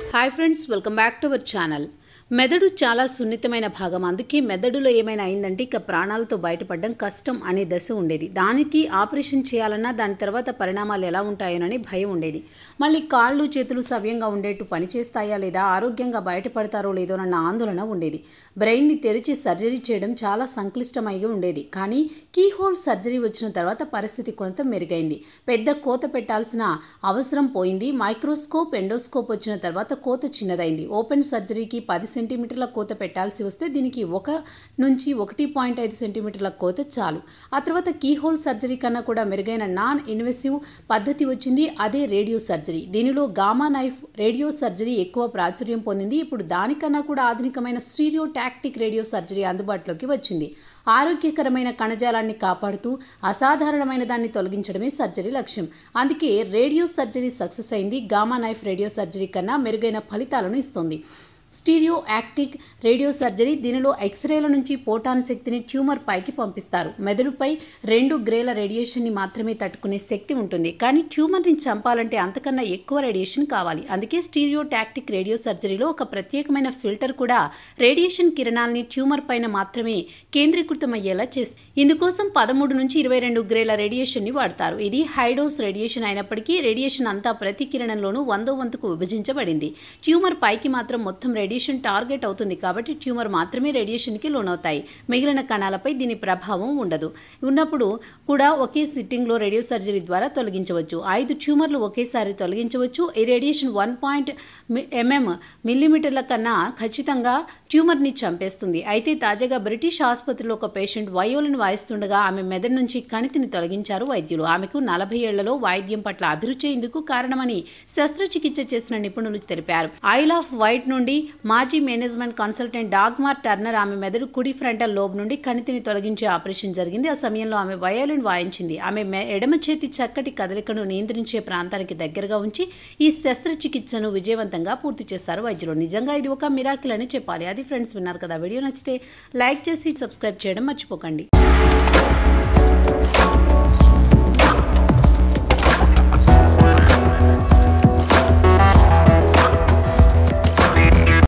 hi friends welcome back to our channel మెదడు చాలా సున్నితమైన భాగం అందుకే మెదడులో ఏమైనా అయిందంటే ఇక ప్రాణాలతో బయటపడడం కష్టం అనే దశ ఉండేది దానికి ఆపరేషన్ చేయాలన్నా దాని తర్వాత పరిణామాలు ఎలా ఉంటాయోనని భయం ఉండేది మళ్ళీ కాళ్ళు చేతులు సవ్యంగా ఉండేట్టు పనిచేస్తాయా లేదా ఆరోగ్యంగా బయటపడతారో లేదోనన్న ఆందోళన ఉండేది బ్రెయిన్ని తెరిచి సర్జరీ చేయడం చాలా సంక్లిష్టమై ఉండేది కానీ కీహోల్ సర్జరీ వచ్చిన తర్వాత పరిస్థితి కొంత మెరుగైంది పెద్ద కోత పెట్టాల్సిన అవసరం పోయింది మైక్రోస్కోప్ ఎండోస్కోప్ వచ్చిన తర్వాత కోత చిన్నదైంది ఓపెన్ సర్జరీకి పది సెంటీమీటర్ల కోత పెట్టాల్సి వస్తే దీనికి ఒక నుంచి ఒకటి పాయింట్ ఐదు సెంటీమీటర్ల కోత చాలు ఆ తర్వాత కీహోల్ సర్జరీ కన్నా కూడా మెరుగైన నాన్ ఇన్వెసివ్ పద్ధతి వచ్చింది అదే రేడియో సర్జరీ దీనిలో గామా నైఫ్ రేడియో సర్జరీ ఎక్కువ ప్రాచుర్యం పొందింది ఇప్పుడు దానికన్నా కూడా ఆధునికమైన స్టీరియో టాక్టిక్ రేడియో సర్జరీ అందుబాటులోకి వచ్చింది ఆరోగ్యకరమైన కణజాలాన్ని కాపాడుతూ అసాధారణమైన దాన్ని తొలగించడమే సర్జరీ లక్ష్యం అందుకే రేడియో సర్జరీ సక్సెస్ అయింది గామా నైఫ్ రేడియో సర్జరీ కన్నా మెరుగైన ఫలితాలను ఇస్తుంది స్టీరియో యాక్టిక్ రేడియో సర్జరీ దీనిలో ఎక్స్రేల నుంచి పోటాన్ శక్తిని ట్యూమర్ పైకి పంపిస్తారు మెదడుపై రెండు గ్రేల రేడియేషన్ని మాత్రమే తట్టుకునే శక్తి ఉంటుంది కానీ ట్యూమర్ని చంపాలంటే అంతకన్నా ఎక్కువ రేడియేషన్ కావాలి అందుకే స్టీరియో టాక్టిక్ రేడియో సర్జరీలో ఒక ప్రత్యేకమైన ఫిల్టర్ కూడా రేడియేషన్ కిరణాలని ట్యూమర్ పైన మాత్రమే కేంద్రీకృతమయ్యేలా చేస్తుంది ఇందుకోసం పదమూడు నుంచి ఇరవై రెండు గ్రేల రేడియేషన్ని వాడతారు ఇది హైడోస్ రేడియేషన్ అయినప్పటికీ రేడియేషన్ అంతా ప్రతి కిరణంలోనూ వందో వంతుకు విభజించబడింది ట్యూమర్ పైకి మాత్రం మొత్తం రేడియేషన్ టార్గెట్ అవుతుంది కాబట్టి ట్యూమర్ మాత్రమే రేడియేషన్కి లోనవుతాయి మిగిలిన కణాలపై దీని ప్రభావం ఉండదు ఉన్నప్పుడు కూడా ఒకే సిట్టింగ్లో రేడియో సర్జరీ ద్వారా తొలగించవచ్చు ఐదు ట్యూమర్లు ఒకేసారి తొలగించవచ్చు ఈ రేడియేషన్ వన్ పాయింట్ ఎంఎం మిల్లీమీటర్ల కన్నా ఖచ్చితంగా ట్యూమర్ని చంపేస్తుంది అయితే తాజాగా బ్రిటిష్ ఆసుపత్రిలో ఒక పేషెంట్ వయోలిన్ వాయిస్తుండగా ఆమె మెదడు నుంచి కణితిని తొలగించారు వైద్యులు ఆమెకు నలభై ఏళ్లలో వాయిద్యం పట్ల అభిరుచి ఇందుకు కారణమని శస్త్రచికిత్స చేసిన నిపుణులు తెలిపారు ఐల్ ఆఫ్ వైట్ నుండి మాజీ మేనేజ్మెంట్ కన్సల్టెంట్ డాగ్మార్ టర్నర్ ఆమె మెదడు కుడి ఫ్రంటల్ లోబ్ నుండి కణితిని తొలగించే ఆపరేషన్ జరిగింది ఆ సమయంలో ఆమె వయోలిన్ వాయించింది ఆమె ఎడమ చేతి చక్కటి కదలికను నియంత్రించే ప్రాంతానికి దగ్గరగా ఉంచి ఈ శస్త్రచికిత్సను విజయవంతంగా పూర్తి చేశారు వైద్యులు నిజంగా ఇది ఒక మిరాకిల్ అని చెప్పాలి అది ఫ్రెండ్స్ విన్నారు కదా వీడియో నచ్చితే లైక్ చేసి సబ్స్క్రైబ్ చేయడం మర్చిపోకండి